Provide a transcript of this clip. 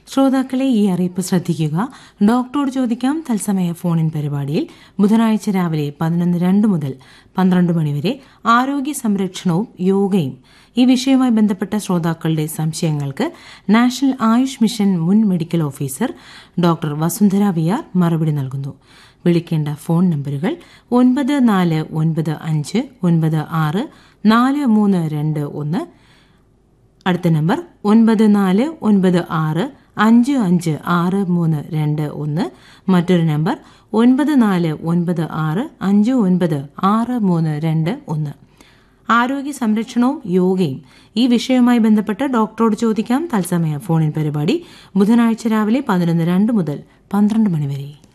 ശ്രോതാക്കളെ ഈ അറിയിപ്പ് ശ്രദ്ധിക്കുക ഡോക്ടറോട് ചോദിക്കാം തത്സമയ ഫോണിൻ പരിപാടിയിൽ ബുധനാഴ്ച രാവിലെ പതിനൊന്ന് രണ്ട് മുതൽ പന്ത്രണ്ട് മണിവരെ ആരോഗ്യ സംരക്ഷണവും യോഗയും ഈ വിഷയവുമായി ബന്ധപ്പെട്ട ശ്രോതാക്കളുടെ സംശയങ്ങൾക്ക് നാഷണൽ ആയുഷ് മിഷൻ മുൻ medical officer doctor Vasundhara V R മറുപടി നൽകുന്നു വിളിക്കേണ്ട ഫോൺ നമ്പറുകൾ ഒൻപത് നാല് ഒൻപത് അഞ്ച് ഒൻപത് ആറ് നാല് മൂന്ന് രണ്ട് ഒന്ന് അടുത്ത നമ്പർ ഒൻപത് നാല് ഒൻപത് ആറ് അഞ്ച് അഞ്ച് ആറ് മൂന്ന് രണ്ട് ഒന്ന് മറ്റൊരു നമ്പർ ഒൻപത് നാല് ഒൻപത് ആറ് അഞ്ച് ഒൻപത് ആറ് മൂന്ന് രണ്ട് ഒന്ന് ആരോഗ്യ സംരക്ഷണവും യോഗയും ഈ വിഷയവുമായി ബന്ധപ്പെട്ട് ഡോക്ടറോട് ചോദിക്കാം തത്സമയ ഫോണിൻ പരിപാടി ബുധനാഴ്ച രാവിലെ പതിനൊന്ന് രണ്ട് മുതൽ പന്ത്രണ്ട് മണിവരെ